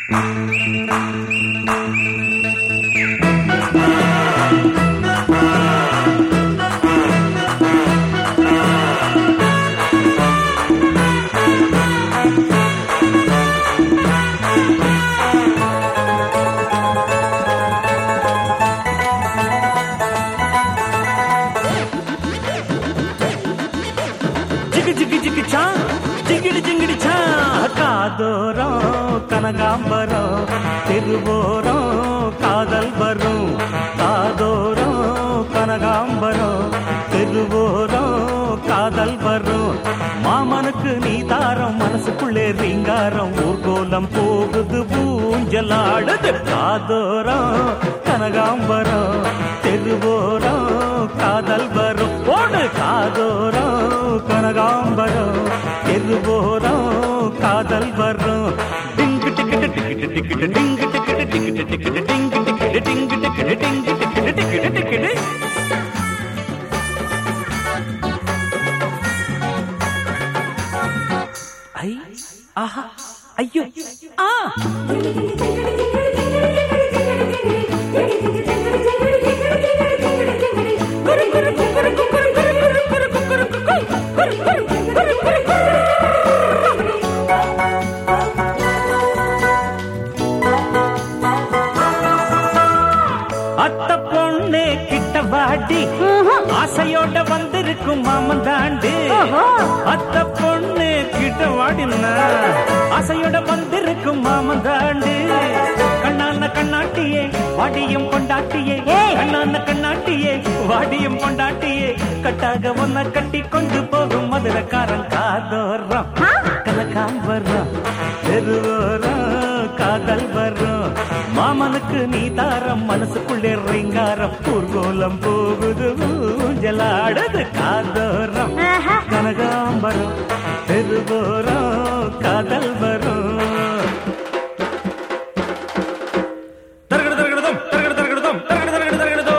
ஜிகு ஜிகு ஜிகு சா ஜிகிடி ஜிங்கிடி சா காதோரம் கனகாம்பரம் திருவோரம் காதல் வரும் காதோரம் கனகாம்பரம் திருவோரம் காதல் வரும் மாமனுக்கு நீ தாரம் மனசுக்குள்ளே ரீங்காரம் ஊர்கோலம் போகுது ஊஞ்சலாடுது காதோரம் கனகாம்பரம் தெருவோரம் காதல் வரும் ஓடு காதோரம் கனகாம்பரம் தெருவோரம் காதல் வரும் டிங்கு டிக்கிட்டு டிக்கிட்டு டிக்கிட்டு டிங்கு டிக்கிட்டு டிக்கிட்டு டிக்கிட்டு டிங்கு டிக்கிட்டு டிங்கு டிக்கிட்டு டிங்கு டிக்கிட்டு டிக்கிட்டு டிக்கிட்டு ஐ ஆஹா ஐயோ ஆ அத்த பொண்ணு கிட்ட வாடி ஆசையோட வந்திருக்கும் மாமன் தாண்டு அத்த பொண்ணு கிட்ட வாடினா ஆசையோட வந்திருக்கும் மாமன் தாண்டு கண்ணான கண்ணாட்டியே வாடியும் கொண்டாட்டியே கண்ணான கண்ணாட்டியே வாடியும் கொண்டாட்டியே கட்டாக ஒன்ன கட்டி கொண்டு போகும் மதுரக்காரன் காதோரம் கனகாம்பரம் தெருவோரம் காதல் வரும் மாமனுக்கு நீ தாரம் மனசுக்குள்ளே ரிங்காரம் ஊர்கோலம் போகுது ஊஞ்சலாடுது காதோரம் கனகாம்பரம் தெருவோரம் காதல் வரும் தரகடு தரகடுதம் தரகடு தரகடுதம் தரகடு தரகடு தரகடுதோ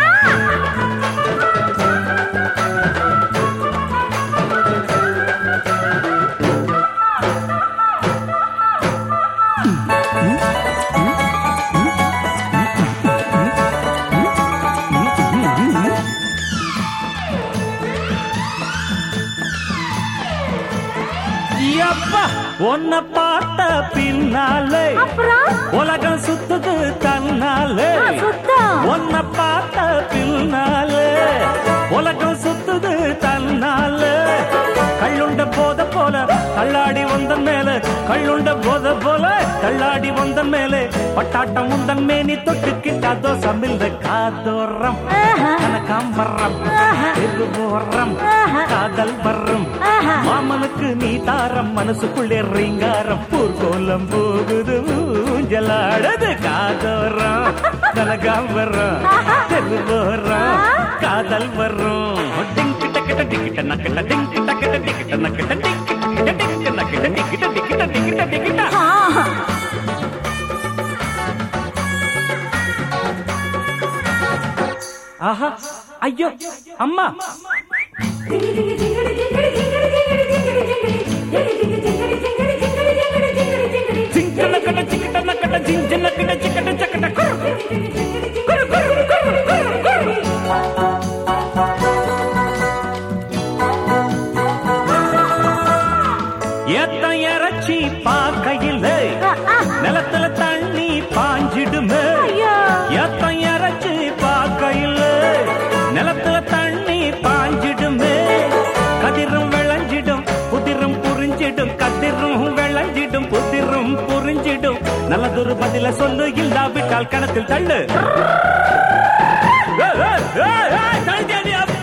யப்பா உன்னை பார்த்த பின்னாலே உலகம் சுத்துது தன்னாலே உன்னை பார்த்த பின்னாலே உலகம் சுத்துது தன்னாலே கள்ளுண்ட போத போல தள்ளாடி வந்தன் மேல கள்ளுண்ட போத போல தள்ளாடி வந்தன் மேலே பட்டாட்டம் உந்தன் மேனி தொட்டு கிட்டா தோசம் இந்த காதோரம் கனகாம்பரம் திருவோரம் காதல் வர்றம் மாமனுக்கு நீ தாரம் மனசுக்குள்ளே ரீங்காரம் ஊர்கோலம் போகுது ஊஞ்சலாடுது காதோரம் கனகாம்பரம் திருவோரம் காதல் வர்றம் டிங்கு டக்கிட்ட டிக்கிட்ட நக்கிட்ட டிங்கு டக்கிட்ட டிக்கிட்ட நக்கிட்ட டிங்கிட்ட டிங்கிட்ட நக்கிட்ட டிக்கிட்ட டிக்கிட்ட டிக்கிட்ட டிக்கிட்ட ஆஹா ஐயோ அம்மா சிங்கன கட சிக்கன கட சிங்கன கட சிக்கன சக்கட குரு குரு குரு குரு குரு குரு ஏத்தம் இறச்சி பார்க்கையில் நிலத்துல தண்ணி பாஞ்சிடுமே ஏத்தம் இறச்சி பார்க்கையில் நிலத்துல தண்ணி பாஞ்சிடுமே கதிரும் விளைஞ்சிடும் புதிரும் புரிஞ்சிடும் கதிரும் விளைஞ்சிடும் புதிரும் புரிஞ்சிடும் நல்லதொரு பதில சொல்லு இல்லாவிட்டால் கணத்தில் தள்ளு ஏய், ஏய், ஏய், ஏய், தள்ளிட்டியா நீ?